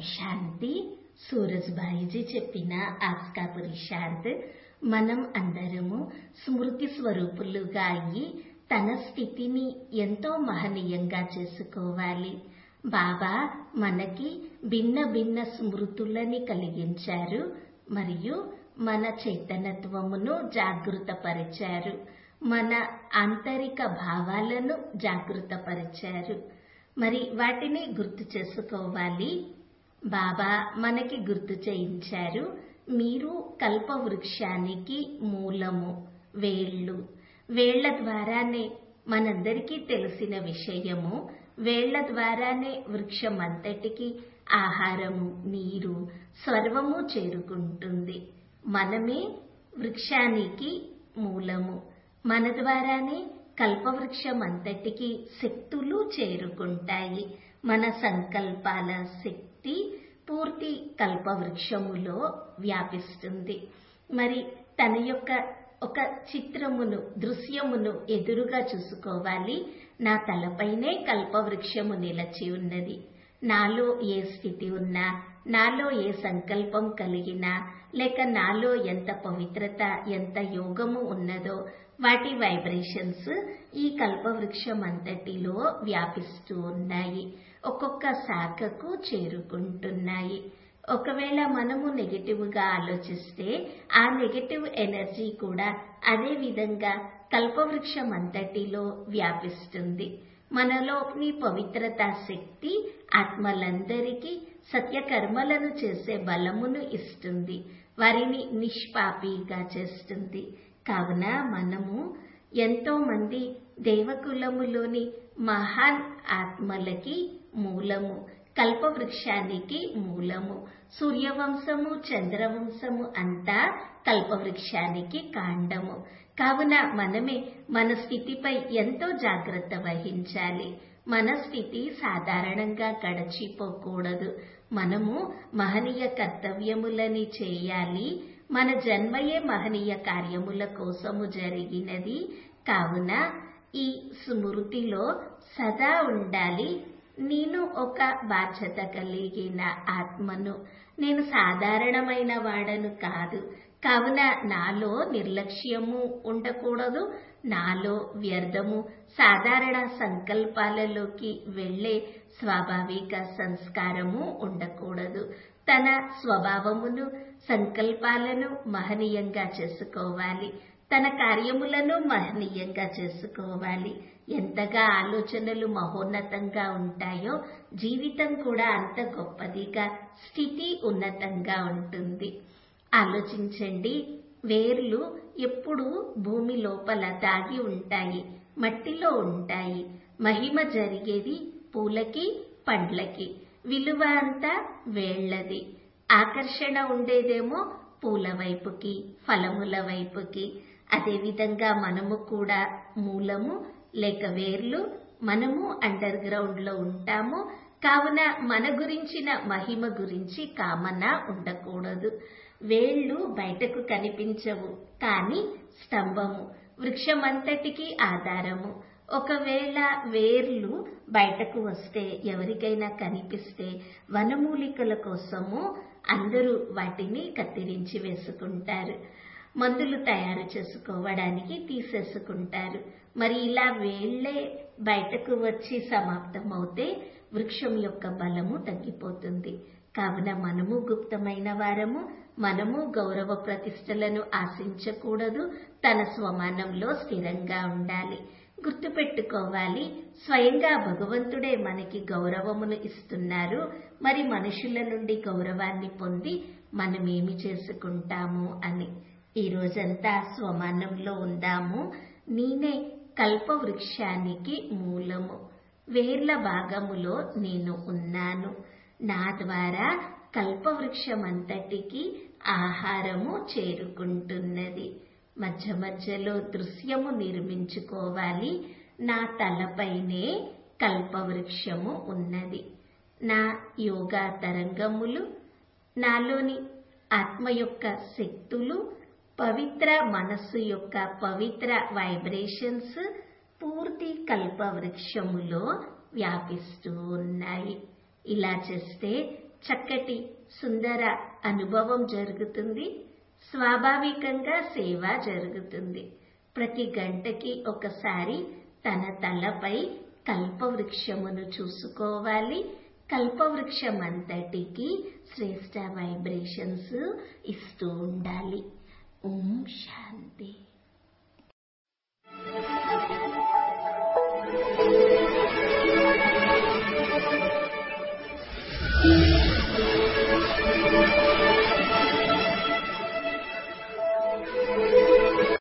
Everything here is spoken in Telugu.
శాంతి సూరజ్బాయిజీ చెప్పిన ఆస్కా పురుషార్థ్ మనం అందరము స్మృతి స్వరూపులుగా అయ్యి తన స్థితిని ఎంతో మహనీయంగా చేసుకోవాలి బాబా మనకి భిన్న భిన్న స్మృతులని కలిగించారు మరియు మన చైతన్యత్వమును జాగృతపరిచారు మన ఆంతరిక భావాలను జాగృతపరిచారు మరి వాటిని గుర్తు చేసుకోవాలి బాబా మనకి గుర్తు చేయించారు మీరు కల్పవృక్షానికి మూలము వేళ్ళు వేళ్ల ద్వారానే మనందరికీ తెలిసిన విషయము వేళ్ల ద్వారానే వృక్షమంతటికి ఆహారము నీరు సర్వము చేరుకుంటుంది మనమే వృక్షానికి మూలము మన ద్వారానే కల్పవృక్షమంతటికి శక్తులు చేరుకుంటాయి మన సంకల్పాల శక్తి పూర్తి కల్పవృక్షములో వ్యాపిస్తుంది మరి తన యొక్క ఒక చిత్రమును దృశ్యమును ఎదురుగా చూసుకోవాలి నా తలపైనే కల్పవృక్షము నిలచి ఉన్నది నాలో ఏ స్థితి ఉన్నా నాలో ఏ సంకల్పం కలిగినా లేక నాలో ఎంత పవిత్రత ఎంత యోగము ఉన్నదో వాటి వైబ్రేషన్స్ ఈ కల్పవృక్షం అంతటిలో వ్యాపిస్తూ ఉన్నాయి ఒక్కొక్క శాఖకు చేరుకుంటున్నాయి ఒకవేళ మనము నెగటివ్ గా ఆలోచిస్తే ఆ నెగటివ్ ఎనర్జీ కూడా అదే విధంగా కల్పవృక్షం అంతటిలో వ్యాపిస్తుంది మనలోని పవిత్రత శక్తి ఆత్మలందరికీ సత్యకర్మలను చేసే బలమును ఇస్తుంది వారిని నిష్పాపిగా చేస్తుంది కావున మనము ఎంతో మంది దేవకులములోని మహాన్ ఆత్మలకి మూలము కల్పవృక్షానికి మూలము సూర్యవంశము చంద్రవంశము అంతా కల్పవృక్షానికి కాండము కావున మనమే మన స్థితిపై ఎంతో జాగ్రత్త వహించాలి మన స్థితి సాధారణంగా గడచిపోకూడదు మనము మహనీయ కర్తవ్యములని చేయాలి మన జన్మయే మహనీయ కార్యముల కోసము జరిగినది కావున ఈ స్మృతిలో సదా ఉండాలి నేను ఒక బాధ్యత కలిగిన ఆత్మను నేను సాధారణమైన వాడను కాదు కావున నాలో నిర్లక్ష్యము ఉండకూడదు నాలో వ్యర్థము సాధారణ సంకల్పాలలోకి వెళ్లే స్వాభావిక సంస్కారము ఉండకూడదు తన స్వభావమును సంకల్పాలను మహనీయంగా చేసుకోవాలి తన కార్యములను మహనీయంగా చేసుకోవాలి ఎంతగా ఆలోచనలు మహోన్నతంగా ఉంటాయో జీవితం కూడా అంత గొప్పదిగా స్థితి ఉన్నతంగా ఉంటుంది ఆలోచించండి వేర్లు ఎప్పుడు భూమి లోపల దాగి ఉంటాయి మట్టిలో ఉంటాయి మహిమ జరిగేది పూలకి పండ్లకి విలువ అంతా వేళ్లది ఆకర్షణ ఉండేదేమో పూల వైపుకి ఫలముల వైపుకి అదేవిధంగా మనము కూడా మూలము లేక వేర్లు మనము అండర్ గ్రౌండ్ లో ఉంటాము కావున మన గురించిన మహిమ గురించి కామన ఉండకూడదు వేళ్లు బయటకు కనిపించవు కానీ స్తంభము వృక్షమంతటికి ఆధారము ఒకవేళ వేర్లు బయటకు వస్తే ఎవరికైనా కనిపిస్తే వనమూలికల కోసము అందరూ వాటిని కత్తిరించి వేసుకుంటారు మందులు తయారు చేసుకోవడానికి తీసేసుకుంటారు మరి ఇలా వేళ్లే బయటకు వచ్చి సమాప్తమవుతే వృక్షం యొక్క బలము తగ్గిపోతుంది కావున మనము గుప్తమైన వారము మనము గౌరవ ప్రతిష్టలను ఆశించకూడదు తన స్వమానంలో స్థిరంగా ఉండాలి గుర్తుపెట్టుకోవాలి స్వయంగా భగవంతుడే మనకి గౌరవమును ఇస్తున్నారు మరి మనుషుల నుండి గౌరవాన్ని పొంది మనమేమి చేసుకుంటాము అని ఈ రోజంతా స్వమానంలో ఉందాము నేనే కల్పవృక్షానికి మూలము వేర్ల భాగములో నేను ఉన్నాను నా ద్వారా కల్పవృక్షమంతటికి ఆహారము చేరుకుంటున్నది మధ్య మధ్యలో దృశ్యము నిర్మించుకోవాలి నా తలపైనే కల్పవృక్షము ఉన్నది నా యోగా తరంగములు నాలోని ఆత్మ యొక్క శక్తులు పవిత్ర మనస్సు యొక్క పవిత్ర వైబ్రేషన్స్ పూర్తి కల్పవృక్షములో వ్యాపిస్తూ ఉన్నాయి ఇలా చేస్తే చక్కటి సుందర అనుభవం జరుగుతుంది స్వాభావికంగా సేవ జరుగుతుంది ప్రతి గంటకి ఒకసారి తన తలపై కల్పవృక్షమును చూసుకోవాలి కల్పవృక్షమంతటికి శ్రేష్ట వైబ్రేషన్స్ ఇస్తూ ఉండాలి ఓం శాంతి